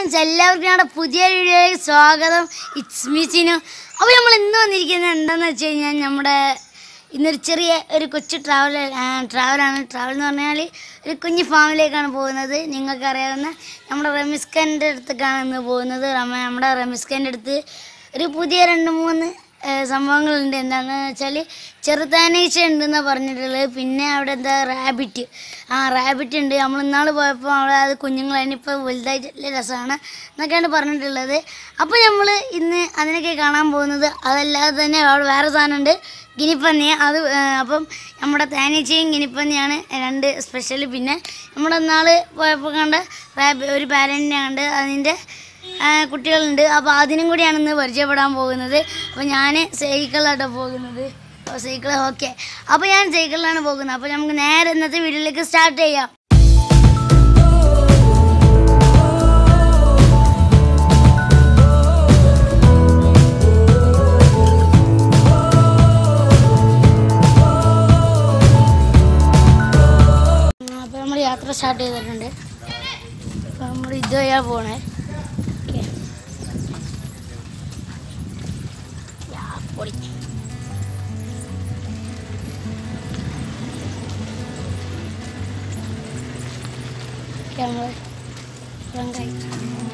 Friends എല്ലാവർക്കും ഞങ്ങളുടെ പുതിയ വീഡിയോയിലേക്ക് സ്വാഗതം ഇറ്റ്സ് മീസിനു അപ്പോൾ നമ്മൾ ഇന്ന് വന്നിരിക്കുന്നത് എന്താണെന്ന് വെച്ച് കഴിഞ്ഞാൽ നമ്മുടെ ഇന്നൊരു ചെറിയ ഒരു കൊച്ചു ട്രാവൽ ട്രാവലാണ് ട്രാവൽ എന്ന് പറഞ്ഞാൽ ഒരു കുഞ്ഞു ഫാമിലേക്കാണ് പോകുന്നത് നിങ്ങൾക്കറിയാവുന്ന നമ്മുടെ റമിസ്ഖാൻ്റെ അടുത്തേക്കാണ് ഇന്ന് പോകുന്നത് റമ- നമ്മുടെ റമിസ്ഖാൻ്റെ അടുത്ത് ഒരു പുതിയ രണ്ട് മൂന്ന് ഏഹ് സംഭവങ്ങളുണ്ട് എന്താണെന്ന് വെച്ചാൽ ചെറുതാനീച്ച ഉണ്ടെന്നാണ് പറഞ്ഞിട്ടുള്ളത് പിന്നെ അവിടെ എന്താ റാബിറ്റ് ആ റാബിറ്റ് ഉണ്ട് നമ്മൾ ഇന്നാൾ പോയപ്പോൾ അവിടെ അത് കുഞ്ഞുങ്ങളതിന് ഇപ്പോൾ വലുതായിട്ട് നല്ല രസമാണ് എന്നൊക്കെയാണ് പറഞ്ഞിട്ടുള്ളത് അപ്പോൾ നമ്മൾ ഇന്ന് അതിനൊക്കെ കാണാൻ പോകുന്നത് അതല്ലാതെ തന്നെ അവിടെ വേറെ സാധനമുണ്ട് ഗിനിപ്പന്നി അത് ഏഹ് അപ്പം നമ്മുടെ തേനീച്ചയും ഗിനിപ്പന്നിയാണ് രണ്ട് സ്പെഷ്യൽ പിന്നെ നമ്മുടെ ഇന്നാൾ പോയപ്പോൾ കണ്ട റാബി ഒരു പാരൻറ്റിനെ കണ്ട് അതിൻ്റെ ആ, കുട്ടികളുണ്ട് അപ്പോൾ അതിനും കൂടിയാണ് ഇന്ന് പരിചയപ്പെടാൻ പോകുന്നത് അപ്പോൾ ഞാൻ സൈക്കിളിലാട്ടോ പോകുന്നത് അപ്പോൾ സൈക്കിൾ ഓക്കെ അപ്പോൾ ഞാൻ സൈക്കിളിലാണ് പോകുന്നത് അപ്പോൾ നമുക്ക് നേരെ ഇന്നത്തെ വീഡിയോയിലേക്ക് സ്റ്റാർട്ട് ചെയ്യാം അപ്പോൾ നമ്മൾ യാത്ര സ്റ്റാർട്ട് ചെയ്തിട്ടുണ്ട് അപ്പോൾ നമ്മൾ ഇത് വഴിയാ പോണേ ഓക്കെ യാ, പൊളി. ഓക്കെ, നമ്മള് ഇത്രയും കഴിച്ചു.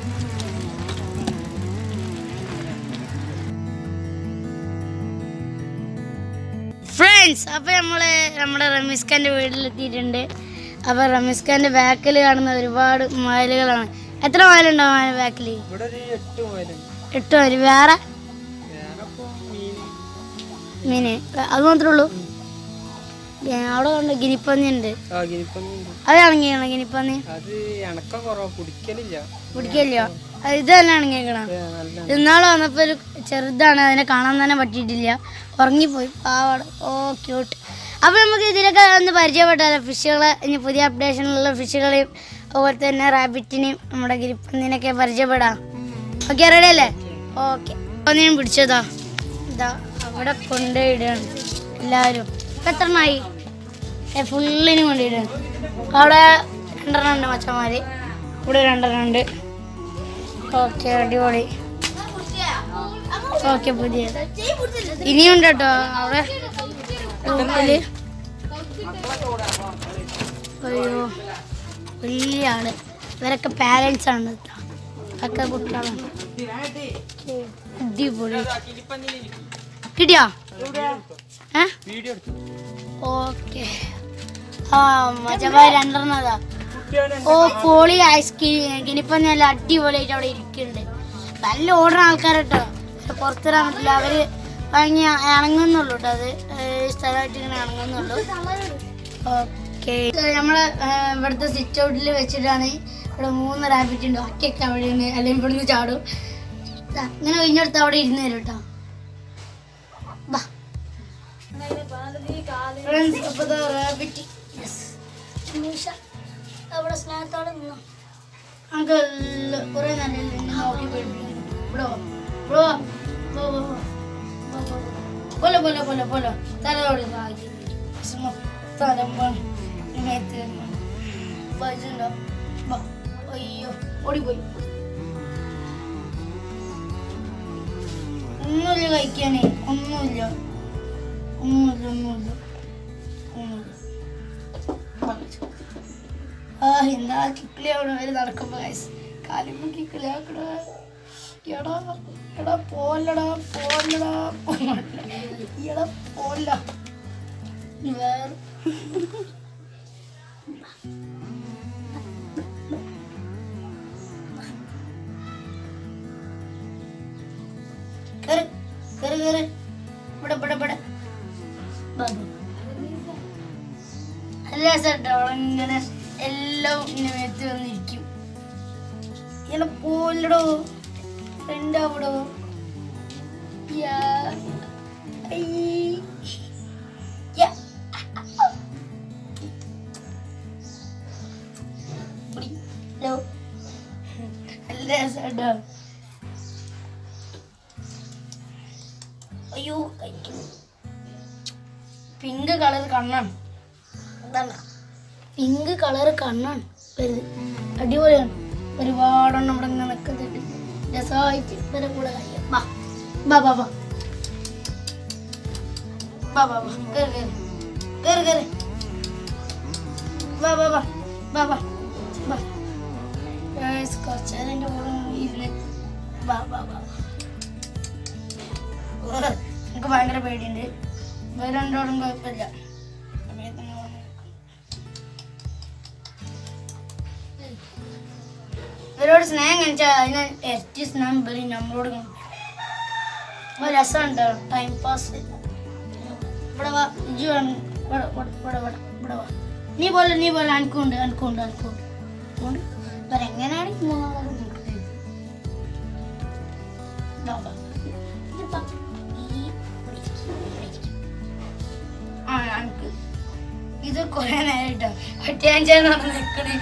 ഫ്രണ്ട്സ് അപ്പൊ നമ്മള് നമ്മുടെ റമീസ് ഖാന്റെ വീട്ടിലെത്തിയിട്ടുണ്ട് അപ്പൊ റമീസ് ഖാന്റെ ബാക്കിൽ കാണുന്ന ഒരുപാട് മയിലുകളാണ് എത്ര മയിലുണ്ടാവും അതിന്റെ ബാക്കിൽ ഇവിടെ ഒരു എട്ട് മുതലുണ്ട് എട്ട് മയിൽ വേറെ വേറെ ഇപ്പൊ മീൻ മീന് അത് മാത്രമേ ഉള്ളൂ ഏ, അവിടെ കണ്ട് ഗിനിപ്പന്നി ഉണ്ട് ആ ഗിനിപ്പന്നുണ്ട് അത് ഇണങ്ങിയാണ് ഗിനിപ്പന്നി അത് ഇണക്കം കുറവാ കുടിക്കലില്ല പിടിക്കല്ലോ അത് ഇത് തന്നെ ഇണങ്ങിയേക്കണം ഏ, നല്ല ഇന്നാള് വന്നപ്പോ ഒരു ചെറുതാണ് അതിനെ കാണാൻ തന്നെ പറ്റിയിട്ടില്ല ഉറങ്ങിപ്പോയി പാവാട് ഓ ക്യൂട്ട് അപ്പൊ നമുക്ക് ഇതിലൊക്കെ ഒന്ന് പരിചയപ്പെട്ടാലോ ഫിഷുകളെ ഇനി പുതിയ അപ്ഡേഷനിലുള്ള ഫിഷുകളെയും അതുപോലെ തന്നെ റാബിറ്റിനെയും നമ്മുടെ ഗിരിപ്പന്നിനൊക്കെ പരിചയപ്പെടാം ഓക്കെ റെഡി അല്ലേ ഓക്കെ ഒന്നിനും പിടിച്ചതാ ഇതാ അവിടെ കൊണ്ടുപോയിടുകയാണ് എല്ലാവരും ഇപ്പൊ എത്ര എണ്ണമായി ഫുള്ളിനും കൊണ്ടിടുകയാണ് അവിടെ രണ്ടെണ്ണം ഉണ്ട് മച്ചന്മാര് ഇവിടെ രണ്ടെണ്ണം ഉണ്ട് ഓക്കെ അടിപൊളി ഓക്കെ പുതിയ ഇനിയുണ്ട് കേട്ടോ അവിടെ റൂമില് അയ്യോ വലിയ ആള് ഇവരൊക്കെ പാരൻസ് ആണ് കേട്ടോ ഒക്കെ കുട്ടികളാണ് അടിപൊളി കിട്ടിയോ ഏ വീഡിയോ എടുത്തു ഓക്കെ ആ മജബായ് രണ്ടെണ്ണം അതാ ഓ പോളി ഐസ്ക്രീം ഇനിയിപ്പോ നല്ല അടിപൊളിയായിട്ട് അവിടെ ഇരിക്കുന്നുണ്ട് നല്ല ഓടുന്ന ആൾക്കാരട്ടോ പുറത്തിടാൻ പറ്റില്ല അവര് ഭയങ്കര ഇണങ്ങുന്നുള്ളൂ കേട്ടോ അത് ഏഹ് സ്ഥലമായിട്ട് ഇങ്ങനെ ഇണങ്ങുന്നുള്ളൂ ഓക്കെ നമ്മള് ഏഹ് ഇവിടുത്തെ സിറ്റ് ഔട്ടിൽ വെച്ചിട്ടാണ് ഇവിടെ മൂന്ന് റാബിറ്റ് ഉണ്ട് ഒക്കെയൊക്കെ അവിടെയാണ് അല്ലെങ്കിൽ ഇവിടുന്ന് ചാടും ദാ, ഇങ്ങനെ കഴിഞ്ഞെടുത്ത് അവിടെ ഇരുന്ന് തരും കേട്ടോ ബാ ഫ്രണ്ട്സ് അപ്പോൾ റാബിറ്റ് യെസ് നിമിഷ അവിടെ സ്നേഹത്തോടെ നിന്നു അങ്കിൾ കുറെ നേരം എന്നെ നോക്കി പേടിപ്പിക്കുന്നു ഇവിടെ വാ. ഇവിടെ വാ. വാ, വാ, വാ. വാ, വാ, വാ. പോലെ പോലെ പോലെ പോലെ തലയോട് താക്കി തലമ്പാണ് മേത്ത് വായിച്ചിട്ടുണ്ടോ വാ. അയ്യോ ഓടിപ്പോയി ഒന്നുമില്ല കഴിക്കാനേ ഒന്നുമില്ല ഒന്നുമില്ല ഒന്നുമില്ല ഒന്നുമില്ല ആ എന്താ കിക്കിളി അവിടെ വരെ നടക്കുമ്പോ ഗൈസ് കാലിമ്പോ കിക്കിളി ആക്കടാ എടാ എടാ പോലടാ പോലടാ പോലടാ എടാ പോല വേറെ കേറ് കേറ് കേറ് ഇവിടെ ഇവിടെ ഇവിടെ ബാബു നല്ല രസമുണ്ട് അവിടെ ഇങ്ങനെ എല്ലാം ഇങ്ങനെ മേത്ത് വന്നിരിക്കും ഇങ്ങനെ പോലടോ ഫ്രണ്ട് അവിടോ യാ. ഐ. യാ. പിടി. ലോ. നല്ല രസമുണ്ടോ അയ്യോ കഴിക്കും പിങ്ക് കളർ കണ്ണാണ് എന്താണ് പിങ്ക് കളർ കണ്ണാണ് വരുത് അടിപൊളിയാണ് ഒരുപാടെണ്ണം ഇവിടെ ഇങ്ങനെ നിൽക്കുന്നത് ഇവരെ കൂടെ കഴിയാം വാ വാ വാ വാ വാ വാ വാ കേറ് കേറ് കേറ് കേറ് വാ വാ വാ വാ വാ വാ Guys, കുറച്ച് നേരം എൻ്റെ കൂടെ ഇരുന്ന് വാ വാ വാ ഓ, എനിക്ക് ഭയങ്കര പേടിയുണ്ട് ഇവർ രണ്ടോടും കുഴപ്പമില്ല സമയത്തിന് വന്ന് നിൽക്കും. ഇവരോട് സ്നേഹം കാണിച്ചാൽ അതിന് ഇരട്ടി സ്നേഹം ഇവർ നമ്മളോട് കാണിക്കും ഒരു രസമുണ്ട് ടൈം പാസ് ഇവിടെ വാ ഇജു ആണ് ഇവിടെ ഇവിടെ ഇവിടെ ഇവിടെ ഇവിടെ വാ നീ പോലെ നീ പോലെ അനക്കുണ്ട് അനക്കുണ്ട് അനക്കുണ്ട് അതുകൊണ്ട് ഇവരെങ്ങനെയാണ് ഈ മൂന്നാളും നിൽക്കുന്നത് ദാ വാ. ഇത് വാ. ഈ ഇവിടെ ഇരിക്ക്, ഇവിടെ ഇരിക്ക്. ആ അനക്ക് ഇത് കൊറേ നേരട്ടോ ഒറ്റയാഞ്ചെന്ന് പറഞ്ഞ് നിക്കണേ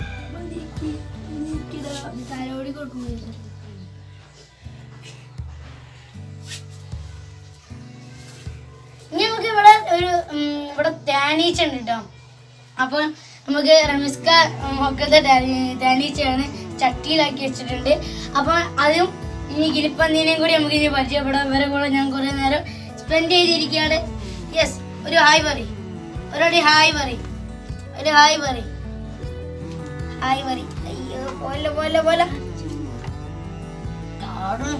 തലോടി കൊടുക്കുന്നില്ല ഇനി നമുക്ക് ഇവിടെ ഒരു ഉം, ഇവിടെ തേനീച്ച ഉണ്ട് കേട്ടോ അപ്പൊ നമുക്ക് റമിസ്ക മൊക്കത്തെ തേനീച്ചയാണ് ചട്ടിയിലാക്കി വെച്ചിട്ടുണ്ട് അപ്പൊ അതും ഇനി ഗിരിപ്പന്നീനെയും കൂടി നമുക്ക് ഇനി പരിചയപ്പെടാം ഇവരെ കൂടെ ഞാൻ കുറെ നേരം സ്പെൻഡ് ചെയ്തിരിക്കുകയാണ് യെസ് ഒരു ഹായ് പറ ഒരടി ഹായ് പറ ഒരു ഹായ് പറ ഹായ് പറ അയ്യോ പോലെ പോലെ പോലെ കാണും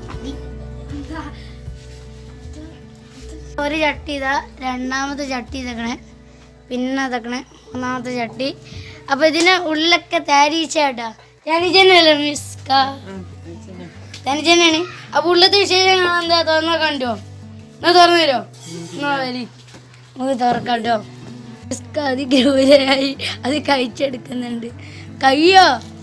ഒരു ചട്ടി ഇതാ രണ്ടാമത്തെ ചട്ടി ഇതക്കണേ പിന്നെ ഇതക്കണേ മൂന്നാമത്തെ ചട്ടി അപ്പൊ ഇതിന് ഉള്ളിലൊക്കെ തേനീച്ച കേട്ടാ തേനീച്ചന്നല്ലേ മിസ്ക തേനീച്ചന്നെയാണ് അപ്പൊ ഉള്ളത്തെ വിശേഷം കാണാൻ എന്താ തുറന്നാ കണ്ടോ എന്നാ തുറന്നു തരോ എന്നാ വരി നമുക്ക് തുറക്കാട്ടോ മിസ്ക അതിഗ്രൂരായി അത് കഴിച്ചെടുക്കുന്നുണ്ട് കഴിയോ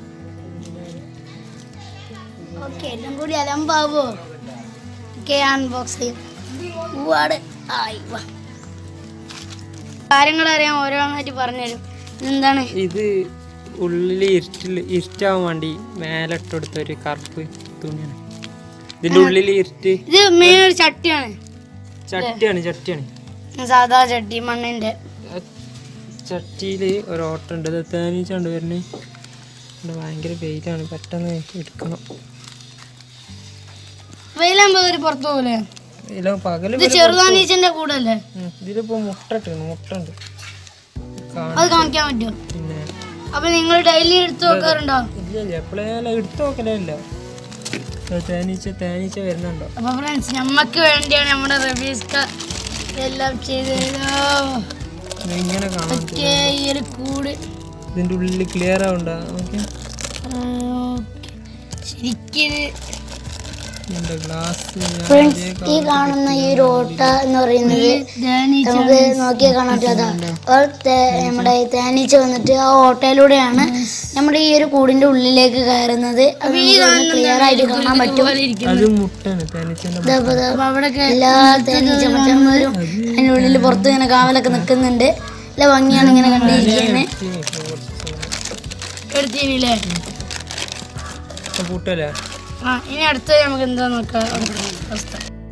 ഓക്കെ എല്ലാം കൂടി അലമ്പാവോ ഓക്കെ അൺബോക്സ് ചെയ്യും പൂവാട് ആയി വാ കാര്യങ്ങൾ അറിയാൻ ഓരോന്നായിട്ട് പറഞ്ഞുതരും എന്താണ് ഇത് ഉള്ളിൽ ഇരുട്ടിൽ ഇരുട്ടാവാൻ വേണ്ടി മേലെ ഇട്ടെടുത്ത ഒരു കറുപ്പ് തുണിയാണ് ഇതിന്റെ ഉള്ളിൽ ഇരുട്ട് ഇത് മെയിൻ ഒരു ചട്ടിയാണ് ചട്ടിയാണ് ചട്ടിയാണ് സാധാ ചട്ടി മണ്ണിന്റെ ആ ചട്ടിയില് ഒരു ഓട്ടം ഉണ്ട് ഇത് തേനീച്ചുണ്ട് വരുന്നത് ഇവിടെ ഭയങ്കര വെയിലാണ് പെട്ടെന്ന് എടുക്കണം വെയിലാകുമ്പോ ഒരു പുറത്തു പോലെ ഇതിലോ പകല് ഇത് ചെറുതാനീച്ചന്റെ കൂടെ അല്ലേ ഉം, ഇതിലിപ്പോ മുട്ട ഇട്ടിരുന്നു മുട്ട ഉണ്ട് കാണ- അത് കാണിക്കാൻ പറ്റുമോ പിന്നെ അപ്പൊ നിങ്ങൾ ഡെയിലി എടുത്തു നോക്കാറുണ്ടോ ഇല്ല ഇല്ല എപ്പോഴേലും എടുത്തു നോക്കലില്ല തേനീച്ച തേനീച്ച വരുന്നുണ്ടോ അപ്പൊ ഫ്രണ്ട്സ് നമ്മക്ക് വേണ്ടിയാണ് നമ്മുടെ റബീസ്ക ഇതെല്ലാം ചെയ്തതോ ഇത് ഇങ്ങനെ കാണാൻ ഒക്കെ ഈ ഒരു കൂട് ഇതിന്റെ ഉള്ളിൽ ക്ലിയർ ആവണ്ട ഓക്കെ ശരിക്കും ഇതിന്റെ ഗ്ലാസ് ഫ്രണ്ട്സ് ഈ കാണുന്ന ഈ ഒരു ഓട്ട എന്ന് പറയുന്നത് നമുക്ക് നോക്കിയാൽ കാണാൻ പറ്റാ നമ്മുടെ ഈ തേനീച്ച വന്നിട്ട് ആ ഓട്ടയിലൂടെയാണ് നമ്മുടെ ഈ ഒരു കൂടിന്റെ ഉള്ളിലേക്ക് കയറുന്നത് അത് ക്ലിയർ ആയിട്ട് കാണാൻ പറ്റും അത് മുട്ടാണ് തേനീച്ചന്റെ ഇതാ ഇപ്പൊ ദാ എല്ലാ തേനീച്ച മച്ചന്മാരും അതിന്റെ ഉള്ളിൽ പുറത്ത് ഇങ്ങനെ കാവലൊക്കെ നിൽക്കുന്നുണ്ട് നല്ല ഭംഗിയാണ് ഇങ്ങനെ കണ്ടിരിക്കുന്നത് എടുത്തില്ലേ കൂട്ടല്ലേ ആ ഇനി അടുത്ത നമുക്ക് എന്താ നോക്കാം അവസ്ഥ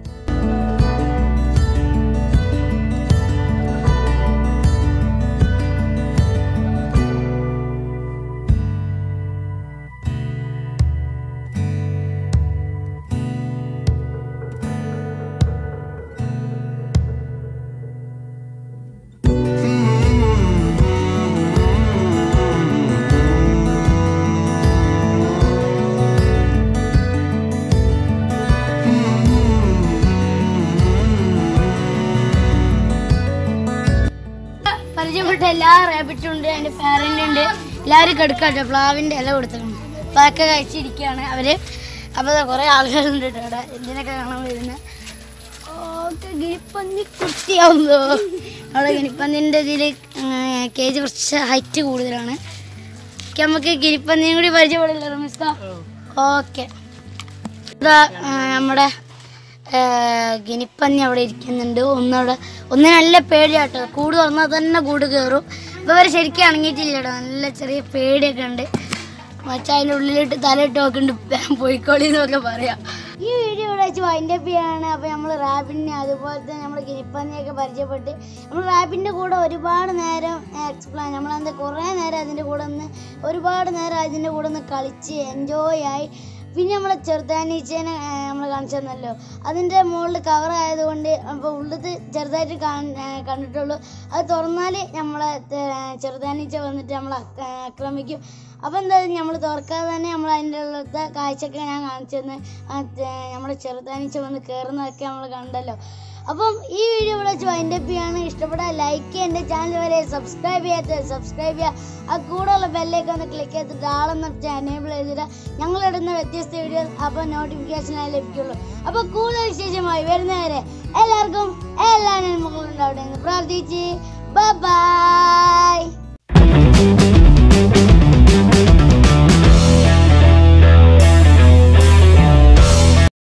പരിചയപ്പെട്ട എല്ലാ റാബിറ്റും ഉണ്ട് അതിന്റെ പാരന്റ് ഉണ്ട് എല്ലാവരും കെടുക്കാട്ടോ പ്ലാവിന്റെ ഇല കൊടുത്തിട്ടുണ്ട് അപ്പൊ അതൊക്കെ കഴിച്ചിരിക്കുകയാണ് അവര് അപ്പൊ ദാ കുറെ ആളുകളുണ്ട് കേട്ടോ അവിടെ എന്തിനൊക്കെ കാണാൻ വരുന്നത് ഓക്കെ ഗിനിപ്പന്നി കുട്ടിയാവുന്നോ അവിടെ ഗിനിപ്പന്നിന്റെ ഇതില് കേജ് കുറച്ച് ഹൈറ്റ് കൂടുതലാണ് ഓക്കെ നമുക്ക് ഗിനിപ്പന്നിയും കൂടി പരിചയപ്പെടില്ല റമിസ്ക ഓക്കെ ഇതാ ആ, നമ്മുടെ ആ, ഗിനിപ്പന്നി അവിടെ ഇരിക്കുന്നുണ്ട് ഒന്നവിടെ ഒന്ന് നല്ല പേടിയാട്ടോ കൂട് തുറന്നാൽ തന്നെ കൂട് കയറും ഇപ്പൊ ഇവർ ശരിക്കും അണങ്ങിയിട്ടില്ല കേട്ടോ നല്ല ചെറിയ പേടിയൊക്കെ ഉണ്ട് മച്ചാ അതിൻ്റെ ഉള്ളിലിട്ട് തലയിട്ട് നോക്കുന്നുണ്ട് പോയിക്കോളി എന്നൊക്കെ പറയാം ഈ വീഡിയോ ഇവിടെ വെച്ച് വൈൻഡ് അപ്പ് ചെയ്യാണ് അപ്പോൾ നമ്മൾ റാബിനെ അതുപോലെ തന്നെ നമ്മൾ ഗിനിപ്പന്നിയൊക്കെ പരിചയപ്പെട്ട് നമ്മൾ റാബിൻ്റെ കൂടെ ഒരുപാട് നേരം എക്സ്പ്ലെയിൻ നമ്മളെന്താ കുറേ നേരം അതിൻ്റെ കൂടെ ഒന്ന് ഒരുപാട് നേരം അതിൻ്റെ കൂടെ ഒന്ന് കളിച്ച് എൻജോയ് ആയി പിന്നെ നമ്മളെ ചെറുതാനീച്ചേനെ നമ്മൾ കാണിച്ചു തന്നല്ലോ അതിൻ്റെ മുകളിൽ കവർ ആയതുകൊണ്ട് അപ്പോൾ ഉള്ളത് ചെറുതായിട്ട് കാണ്- ഏ, കണ്ടിട്ടുള്ളൂ അത് തുറന്നാൽ നമ്മളെ ഏ, ചെറുതാനീച്ച വന്നിട്ട് നമ്മളെ ആക്ര- ആക്രമിക്കും അപ്പോൾ എന്തായാലും നമ്മൾ തുറക്കാതെ തന്നെ നമ്മൾ അതിൻ്റെ ഉള്ളത്തെ കാഴ്ചയൊക്കെ ഞാൻ കാണിച്ചു തന്നെ നമ്മുടെ ചെറുതാനീച്ച വന്ന് കയറുന്നതൊക്കെ നമ്മൾ കണ്ടല്ലോ അപ്പം ഈ വീഡിയോ ഇവിടെ വെച്ച് വൈൻഡ് അപ്പ് ചെയ്യാണ് ഇഷ്ടപ്പെട്ടാൽ ലൈക്ക് ചെയ്യുക എൻ്റെ ചാനൽ വരെ സബ്സ്ക്രൈബ് ചെയ്യാത്ത സബ്സ്ക്രൈബ് ചെയ്യുക ആ കൂടെയുള്ള ബെല്ലേക്ക് ഒന്ന് ക്ലിക്ക് ചെയ്തിട്ട് ആളെന്ന് എനേബിൾ ചെയ്തിട്ട് ഞങ്ങളിടുന്ന വ്യത്യസ്ത വീഡിയോസ് അപ്പോൾ നോട്ടിഫിക്കേഷനായി ലഭിക്കുള്ളൂ അപ്പോൾ കൂടുതൽ വിശേഷമായി വരുന്നവരെ എല്ലാവർക്കും എല്ലാ നന്മകളും ഉണ്ടാവട്ടെ എന്ന് പ്രാർത്ഥിച്ച് ബൈ